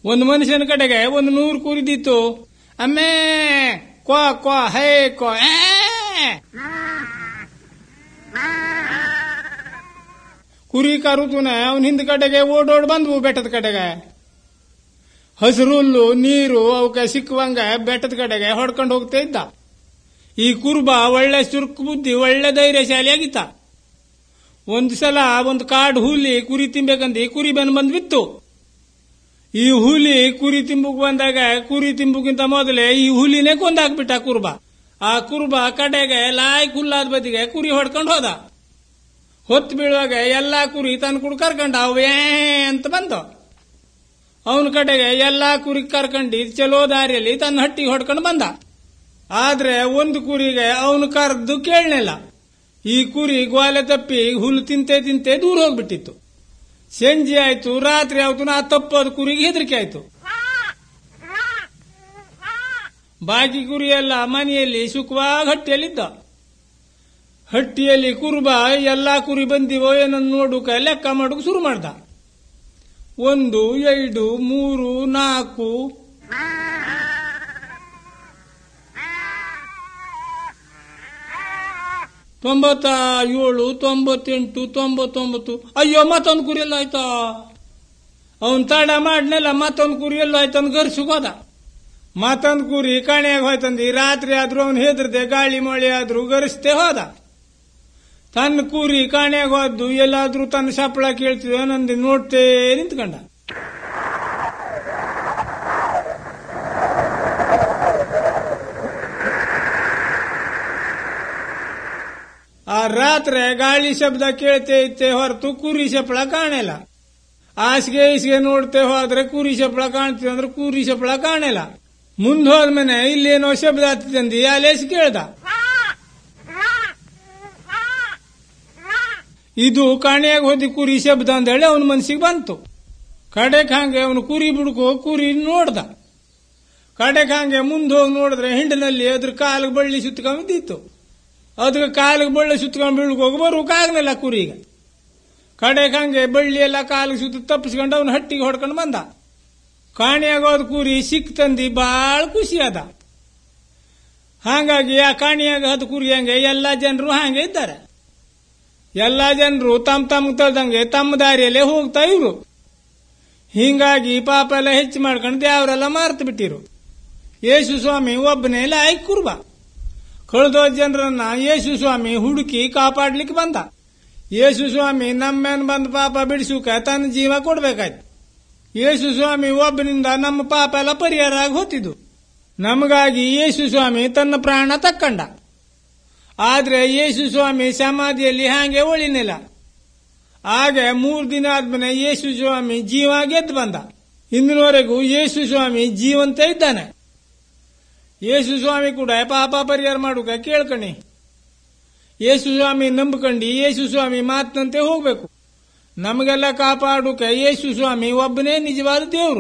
ಒಂದು ಮನುಷ್ಯನ ಕಡೆಗೆ ಒಂದು ನೂರು ಕುರಿದಿತ್ತು ಅಮ್ಮೇ ಕ್ವಾ ಕ್ವಾ ಹೇ ಕ್ವಾ ಏ. ಕುರಿ ಕರುತುನೆ ಅವನ ಹಿಂದ ಕಡೆಗೆ ಓಡೋಡ್ ಬಂದ್ವು ಬೆಟ್ಟದ ಕಡೆಗೆ ಹಸಿರುಲ್ಲು ನೀರು ಅವಕ್ಕೆ ಸಿಕ್ಕುವಂಗ ಬೆಟ್ಟದ ಕಡೆಗೆ ಹೊಡ್ಕೊಂಡು ಹೋಗ್ತಾ ಇದ್ದ ಈ ಕುರುಬ ಒಳ್ಳೆ ಚುರುಕು ಬುದ್ಧಿ ಒಳ್ಳೆ ಧೈರ್ಯಶಾಲಿಯಾಗಿತ್ತ ಒಂದು ಸಲ ಒಂದು ಕಾಡು ಹುಲಿ ಕುರಿ ತಿನ್ಬೇಕಂದು ಕುರಿ ಬೆನ್ ಬಂದ್ ಬಿತ್ತು ಈ ಹುಲಿ ಕುರಿ ತಿಂಬುಕ್ ಬಂದಾಗ ಕುರಿ ತಿಂಬುಕ್ಕಿಂತ ಮೊದಲೇ ಈ ಹುಲಿನೇ ಕೊಂದಾಕ್ಬಿಟ್ಟ ಕುರುಬ ಆ ಕುರುಬ ಕಡೆಗೆ ಲಾಯ್ ಹುಲ್ಲಾದ ಬದಿಗೆ ಕುರಿ ಹೊಡ್ಕೊಂಡು ಹೋದ ಹೊತ್ತು ಬೀಳುವಾಗ ಎಲ್ಲಾ ಕುರಿ ತನ್ನ ಕುಡ್ ಕರ್ಕೊಂಡ ಅವೇ ಅಂತ ಬಂದು ಅವನ ಕಡೆಗೆ ಎಲ್ಲಾ ಕುರಿ ಕರ್ಕೊಂಡು ಚಲೋ ದಾರಿಯಲ್ಲಿ ತನ್ನ ಹಟ್ಟಿಗೆ ಹೊಡ್ಕೊಂಡು ಬಂದ ಆದ್ರೆ ಒಂದು ಕುರಿಗೆ ಅವನು ಕರೆದು ಕೇಳಲಿಲ್ಲ ಈ ಕುರಿ ಗ್ವಾಲೆ ತಪ್ಪಿ ಹುಲ್ಲು ತಿಂತೆ ತಿಂತೆ ದೂರ ಹೋಗ್ಬಿಟ್ಟಿತ್ತು ಸಂಜೆ ಆಯ್ತು ರಾತ್ರಿ ಆಯ್ತು ನಾ ತಪ್ಪೋದು ಕುರಿಗೆ ಹೆದರಿಕೆ ಆಯ್ತು ಬಾಕಿ ಕುರಿ ಎಲ್ಲ ಮನೆಯಲ್ಲಿ ಸುಖವಾಗಿ ಹಟ್ಟಿಯಲ್ಲಿದ್ದ ಹಟ್ಟಿಯಲ್ಲಿ ಕುರುಬ ಎಲ್ಲಾ ಕುರಿ ಬಂದಿವೋ ಏನನ್ನು ನೋಡುಕ ಲೆಕ್ಕ ಮಾಡುಕ ಶುರು ಮಾಡ್ದ ಒಂದು ಎರಡು ಮೂರು ನಾಲ್ಕು ತೊಂಬತ್ತ ಏಳು ತೊಂಬತ್ತೆಂಟು ತೊಂಬತ್ತೊಂಬತ್ತು ಅಯ್ಯೋ ಮತ್ತೊಂದು ಕುರಿ ಎಲ್ಲ ಆಯ್ತಾ ಅವನ್ ತಡ ಮಾಡ್ನೆಲ್ಲ ಮತ್ತೊಂದು ಕುರಿ ಎಲ್ಲ ಆಯ್ತಂದ್ ಗರ್ಸುಕ್ ಹೋದ ಮತ್ತೊಂದು ಕುರಿ ಕಣೆಯಾಗ ಹೋಯ್ತಂದು ಈ ರಾತ್ರಿ ಆದ್ರೂ ಅವನು ಹೆದರ್ದೆ ಗಾಳಿ ಮಳೆ ಆದ್ರೂ ಗರಿಸ್ತೆ ಹೋದ ತನ್ನ ಕುರಿ ಕಾಣೆಯಾಗ ಹೋದ್ದು ಎಲ್ಲಾದ್ರೂ ತನ್ನ ಸಪ್ಪಳ ಕೇಳ್ತಿದ್ವ ನಂದು ನೋಡ್ತೇ ನಿಂತ್ಕೊಂಡ ಆ ರಾತ್ರಿ ಗಾಳಿ ಶಬ್ದ ಕೇಳ್ತೇ ಇತ್ತೆ ಹೊರತು ಕುರಿ ಸಪ್ಪಳ ಕಾಣಲ್ಲ ಹಾಸಿಗೆ ಈಸಿಗೆ ನೋಡ್ತೆ ಹೋದ್ರೆ ಕುರಿ ಸಪ್ಪಳ ಕಾಣ್ತೀವಿ ಅಂದ್ರೆ ಕುರಿ ಸಪ್ಪಳ ಕಾಣಲ್ಲ ಮುಂದ್ ಹೋದ್ಮೇಲೆ ಇಲ್ಲೇನೋ ಶಬ್ದ ಹತ್ತಿದಂದಿ ಅಲೇಸ್ ಕೇಳ್ದ ಇದು ಕಾಣೆಯಾಗ ಹೋದಿ ಕುರಿ ಶಬ್ದ ಅಂದೇಳಿ ಅವನ ಮನ್ಸಿಗೆ ಬಂತು ಕಡೆಕ್ ಹಂಗೆ ಅವನು ಕುರಿ ಬಿಡ್ಕೋ ಕುರಿ ನೋಡ್ದ ಕಡೆಕ್ ಹಂಗೆ ಮುಂದೆ ಹೋಗಿ ನೋಡಿದ್ರೆ ಹಿಂಡಿನಲ್ಲಿ ಅದ್ರ ಕಾಲಿಗೆ ಬಳ್ಳಿ ಸುತ್ಕೊಂಡಿತ್ತು ಅದಕ್ಕೆ ಕಾಲಿಗೆ ಬಳ್ಳಿ ಸುತ್ಕೊಂಡು ಬೀಳ್ಕೋಗಿ ಬರೋಕಾಗ್ಲಿಲ್ಲ ಕುರಿಗೆ ಕಡೆಕ್ ಹಂಗೆ ಬಳ್ಳಿ ಎಲ್ಲ ಕಾಲಿಗೆ ಸುತ್ತ ತಪ್ಪಿಸ್ಕೊಂಡು ಅವನು ಹಟ್ಟಿಗೆ ಹೊಡ್ಕೊಂಡು ಬಂದ ಕಾಣಿಯಾಗೋದ್ ಕುರಿ ಸಿಕ್ ತಂದಿ ಬಾಳ ಖುಷಿ ಅದ ಹಾಗಾಗಿ ಆ ಕಾಣಿಯಾಗ ಹತ್ತು ಕುರಿ ಹಂಗೆ ಎಲ್ಲ ಜನರು ಹಾಗೆ ಇದ್ದಾರೆ ಎಲ್ಲಾ ಜನರು ತಮ್ಮ ತಮ್ಮ ತಳ್ದಂಗೆ ತಮ್ಮ ದಾರಿಯಲ್ಲೇ ಹೋಗ್ತಾ ಇವ್ರು ಹಿಂಗಾಗಿ ಪಾಪ ಎಲ್ಲ ಹೆಚ್ಚು ಮಾಡ್ಕೊಂಡು ದೇವರೆಲ್ಲ ಮಾರ್ತು ಬಿಟ್ಟಿರು ಯೇಸು ಸ್ವಾಮಿ ಒಬ್ಬನೇ ಲಾಯಕ್ ಕುರ್ಬ ಕಳೆದೋ ಜನರನ್ನ ಯೇಸು ಸ್ವಾಮಿ ಹುಡುಕಿ ಕಾಪಾಡ್ಲಿಕ್ಕೆ ಬಂದ ಯೇಸು ಸ್ವಾಮಿ ನಮ್ಮೇನ್ ಬಂದ ಪಾಪ ಬಿಡಿಸುಕ ತನ್ನ ಜೀವ ಕೊಡ್ಬೇಕಾಯ್ತು ಯೇಸು ಸ್ವಾಮಿ ಒಬ್ಬನಿಂದ ನಮ್ಮ ಪಾಪ ಎಲ್ಲ ಪರಿಹಾರ ಆಗಿ ಹೋತಿದ್ದು ನಮಗಾಗಿ ಯೇಸು ಸ್ವಾಮಿ ತನ್ನ ಪ್ರಾಣ ತಕ್ಕಂಡ ಆದ್ರೆ ಯೇಸು ಸ್ವಾಮಿ ಸಮಾಧಿಯಲ್ಲಿ ಹಾಗೆ ಉಳಿನಿಲ್ಲ ಹಾಗೆ ಮೂರು ದಿನ ಆದ್ಮೇಲೆ ಯೇಸು ಸ್ವಾಮಿ ಜೀವ ಗೆದ್ದು ಬಂದ ಇಂದಿನವರೆಗೂ ಯೇಸು ಸ್ವಾಮಿ ಜೀವಂತ ಇದ್ದಾನೆ ಯೇಸು ಸ್ವಾಮಿ ಕೂಡ ಪಾಪ ಪರಿಹಾರ ಮಾಡುಕ ಕೇಳ್ಕಣಿ ಯೇಸು ಸ್ವಾಮಿ ನಂಬ್ಕಂಡು ಯೇಸು ಸ್ವಾಮಿ ಮಾತಿನಂತೆ ಹೋಗ್ಬೇಕು ನಮಗೆಲ್ಲ ಕಾಪಾಡುಕ ಯೇಸು ಸ್ವಾಮಿ ಒಬ್ಬನೇ ನಿಜವಾದ ದೇವರು